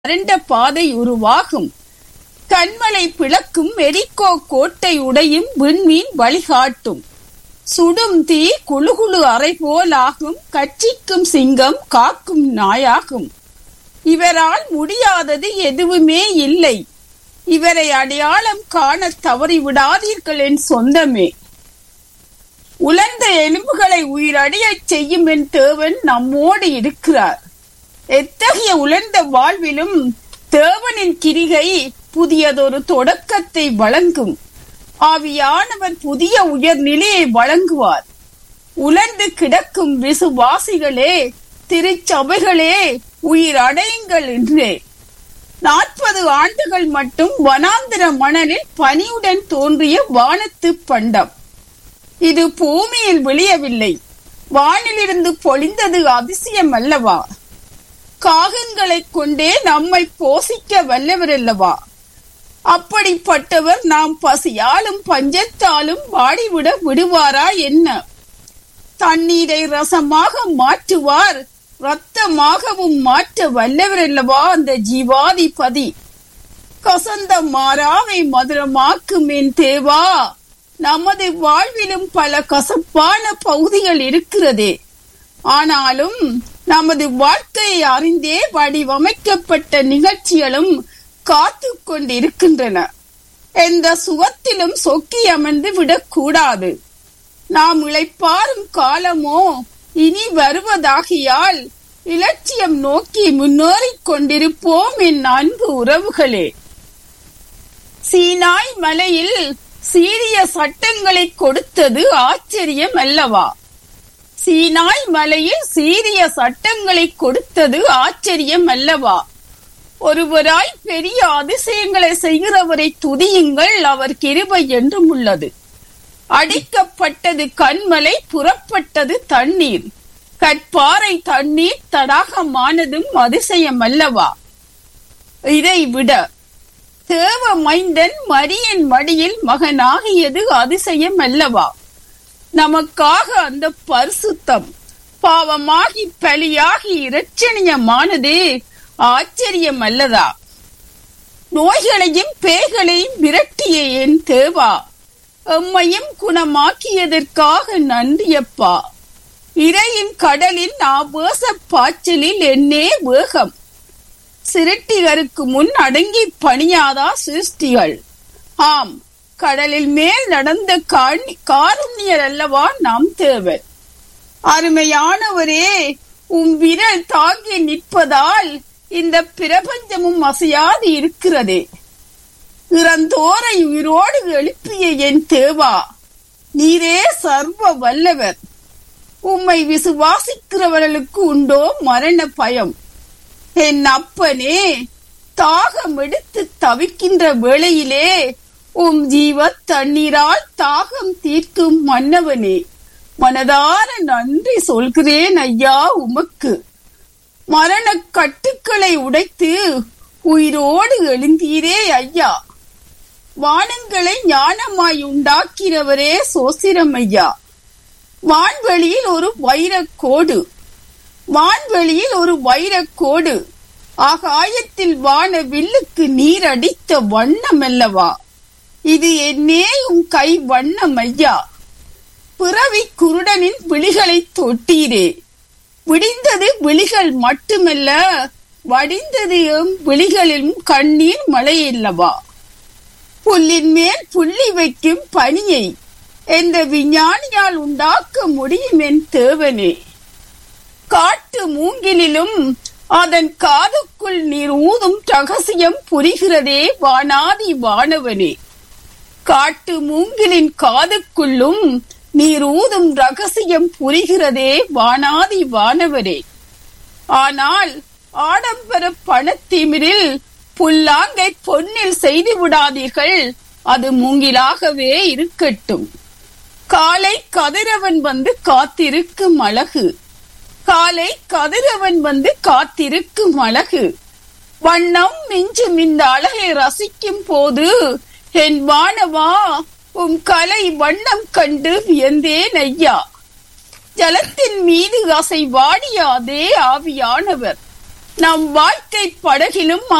வறண்ட பாதை உருவாகும் கண்மலை பிளக்கும் எரிக்கோ கோட்டை உடையும் விண்மீன் வழிகாட்டும் சுடும் தீ குழுகுழு அறை போலாகும் கட்சிக்கும் சிங்கம் காக்கும் நாயாகும் இவரால் முடியாதது எதுவுமே இல்லை இவரை அடையாளம் காண தவறிவிடாதீர்கள் என் சொந்தமே உலர்ந்த எலும்புகளை உயிரடையச் செய்யும் என் தேவன் நம்மோடு இருக்கிறார் எத்தகைய உலர்ந்த வாழ்விலும் தேவனின் கிரிகை புதியதொரு தொடக்கத்தை வழங்கும் ஆவியானவர் புதிய உயர்நிலையை வழங்குவார் உலர்ந்து கிடக்கும் விசுவாசிகளே திருச்சபைகளே உயிர் அடையுங்கள் என்றே நாற்பது ஆண்டுகள் மட்டும் வனாந்திர மணலில் பனியுடன் தோன்றிய வானத்து பண்டம் இது பூமியில் விழியவில்லை வானிலிருந்து பொழிந்தது அதிசயம் அல்லவா காகங்களைக் கொண்டே நம்மை போசிக்க வல்லவர் அல்லவா அப்படிப்பட்டவர் நாம் பசியாலும் பஞ்சத்தாலும் வாடிவிட விடுவாரா என்ன தண்ணீரை ரசமாக மாற்றுவார் ரத்தமாகவும் மாற்ற வல்லவர் அல்லவா அந்த ஜீவாதிபதி கசந்த மாறாவை மதுரமாக்கும் என் தேவா நமது வாழ்விலும் பல கசப்பான பகுதிகள் இருக்கிறதே ஆனாலும் நமது வாழ்க்கையை அறிந்தே வடிவமைக்கப்பட்ட நிகழ்ச்சிகளும் காத்து கொண்டிருக்கின்றன எந்த சுகத்திலும் சொக்கி அமர்ந்து விடக்கூடாது நாம் இளைப்பாறும் காலமோ இனி வருவதாகியால் இலட்சியம் நோக்கி முன்னேறிக் கொண்டிருப்போம் என் அன்பு உறவுகளே சீனாய் மலையில் சீரிய சட்டங்களை கொடுத்தது ஆச்சரியம் அல்லவா சீனாய் மலையில் சீரிய சட்டங்களை கொடுத்தது ஆச்சரியம் அல்லவா ஒருவராய் பெரிய அதிசயங்களை செய்கிறவரை துதியுங்கள் அவர் கிருபை என்றும் உள்ளது அடிக்கப்பட்டது கண்மலை புறப்பட்டது தண்ணீர் கற்பாறை தண்ணீர் தடாகமானதும் அதிசயம் அல்லவா இதை விட தேவ மைந்தன் மரியன் மடியில் மகனாகியது அதிசயம் அல்லவா நமக்காக அந்த பரிசுத்தம் பாவமாகி பலியாகி இரட்சணியமானது ஆச்சரியம் அல்லதா நோய்களையும் பேய்களையும் விரட்டிய என் தேவா எம்மையும் குணமாக்கியதற்காக நன்றியப்பா இறையின் கடலில் ஆபேச பாய்ச்சலில் என்னே வேகம் சிருட்டிகருக்கு முன் அடங்கி பணியாதா சிருஷ்டிகள் ஆம் கடலில் மேல் நடந்த காருண்யர் அல்லவா நாம் தேவர் அருமையானவரே உம் விரல் தாங்கி நிற்பதால் இந்த பிரபஞ்சமும் அசையாது இருக்கிறதே இறந்தோரை உயிரோடு எழுப்பிய என் தேவா நீரே சர்வ வல்லவர் உம்மை விசுவாசிக்கிறவர்களுக்கு உண்டோ மரண பயம் என் அப்பனே தாகம் எடுத்து தவிக்கின்ற வேளையிலே உம் ஜீவ தண்ணீரால் தாகம் தீர்க்கும் மன்னவனே மனதார நன்றி சொல்கிறேன் ஐயா உமக்கு மரண கட்டுக்களை உடைத்து உயிரோடு எழுந்தீரே ஐயா வானங்களை ஞானமாய் உண்டாக்கிறவரே சோசிரம் ஐயா வான்வெளியில் ஒரு வைரக்கோடு வான்வெளியில் ஒரு வைரக்கோடு ஆகாயத்தில் வான வில்லுக்கு நீர் அடித்த வண்ணம் அல்லவா இது என்னே உன் கை வண்ணம் ஐயா பிறவி குருடனின் விழிகளை தொட்டீரே விடிந்தது விழிகள் மட்டுமல்ல வடிந்தது எம் விழிகளிலும் கண்ணீர் மழை அல்லவா புல்லின் மேல் புள்ளி வைக்கும் பனியை எந்த விஞ்ஞானியால் உண்டாக்க முடியும் என் தேவனே காட்டு மூங்கிலிலும் அதன் காதுக்குள் நீர் ஊதும் ரகசியம் புரிகிறதே வானாதி வானவனே காட்டு மூங்கிலின் காதுக்குள்ளும் நீர் ஊதும் ரகசியம் புரிகிறதே வானாதி வானவரே ஆனால் ஆடம்பர பணத்திமிரில் புல்லாங்கை பொன்னில் செய்து விடாதீர்கள் அது மூங்கிலாகவே இருக்கட்டும் காலை கதிரவன் வந்து காத்திருக்கும் அழகு காலை கதிரவன் வந்து காத்திருக்கும் அழகு வண்ணம் மிஞ்சும் இந்த அழகை ரசிக்கும் போது என் வானவா உன் கலை வண்ணம் கண்டு வியந்தேன் ஐயா ஜலத்தின் மீது அசை வாடியாதே ஆவியானவர் நம் வாழ்க்கை படகிலும்